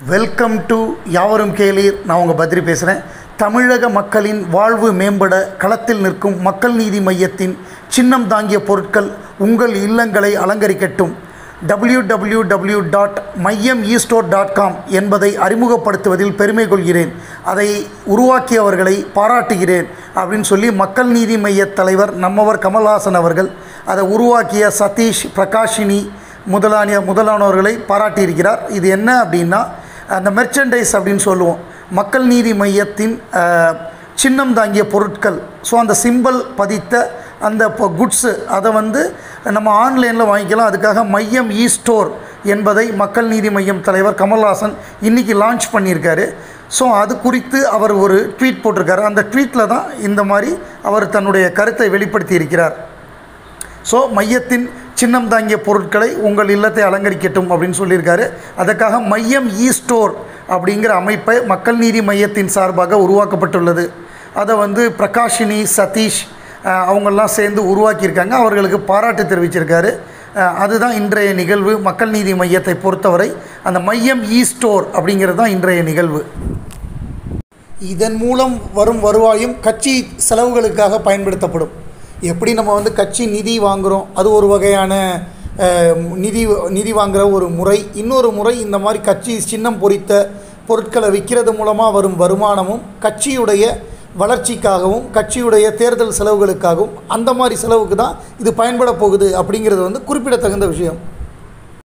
welcome to யாவரும் கேளீர் நான் உங்கள் பத்ரி பேசுகிறேன் தமிழக மக்களின் வாழ்வு மேம்பட களத்தில் நிற்கும் மக்கள் நீதி மையத்தின் சின்னம் தாங்கிய பொருட்கள் உங்கள் இல்லங்களை அலங்கரிக்கட்டும் www.மையம் டாட் மையம் ஈஸ்டோர் டாட் காம் என்பதை அறிமுகப்படுத்துவதில் பெருமை கொள்கிறேன் அதை உருவாக்கியவர்களை பாராட்டுகிறேன் அப்படின்னு சொல்லி மக்கள் நீதி மைய தலைவர் நம்மவர் கமல்ஹாசன் அவர்கள் அதை உருவாக்கிய சதீஷ் பிரகாஷினி முதலானிய முதலானவர்களை பாராட்டியிருக்கிறார் இது என்ன அப்படின்னா அந்த மெர்ச்சன்டைஸ் அப்படின்னு சொல்லுவோம் மக்கள் நீதி மையத்தின் அஹ், சின்னம் தாங்கிய பொருட்கள் ஸோ அந்த சிம்பல் பதித்த அந்த இப்போ குட்ஸு அதை வந்து நம்ம ஆன்லைனில் வாங்கிக்கலாம் அதுக்காக மையம் இ ஸ்டோர் என்பதை மக்கள் நீதி மையம் தலைவர் கமல்ஹாசன் இன்றைக்கி லான்ச் பண்ணியிருக்காரு ஸோ அது குறித்து அவர் ஒரு ட்வீட் போட்டிருக்காரு அந்த ட்வீட்டில் தான் இந்த மாதிரி அவர் தன்னுடைய கருத்தை வெளிப்படுத்தி இருக்கிறார் ஸோ மையத்தின் சின்னம் தாங்கிய பொருட்களை உங்கள் இல்லத்தை அலங்கரிக்கட்டும் அப்படின்னு சொல்லியிருக்காரு அதற்காக மையம் இ ஸ்டோர் அப்படிங்கிற அமைப்பை மக்கள் நீதி மையத்தின் சார்பாக உருவாக்கப்பட்டுள்ளது அதை வந்து பிரகாஷினி சதீஷ் அஹ், அவங்கெல்லாம் சேர்ந்து உருவாக்கியிருக்காங்க அவர்களுக்கு பாராட்டு தெரிவிச்சிருக்காரு அஹ், அதுதான் இன்றைய நிகழ்வு மக்கள் நீதி மையத்தை பொறுத்தவரை அந்த மையம் இ ஸ்டோர் அப்படிங்கிறது தான் இன்றைய நிகழ்வு இதன் மூலம் வரும் வருவாயும் கட்சி செலவுகளுக்காக பயன்படுத்தப்படும் எப்படி நம்ம வந்து கட்சி நிதி வாங்குகிறோம் அது ஒரு வகையான அஹ், நிதி நிதி வாங்குகிற ஒரு முறை இன்னொரு முறை இந்த மாதிரி கட்சி சின்னம் பொறித்த பொருட்களை விற்கிறது மூலமாக வரும் வருமானமும் கட்சியுடைய வளர்ச்சிக்காகவும் கட்சியுடைய தேர்தல் செலவுகளுக்காகவும் அந்த மாதிரி செலவுக்கு தான் இது பயன்பட போகுது அப்படிங்கிறது வந்து குறிப்பிடத்தகுந்த விஷயம்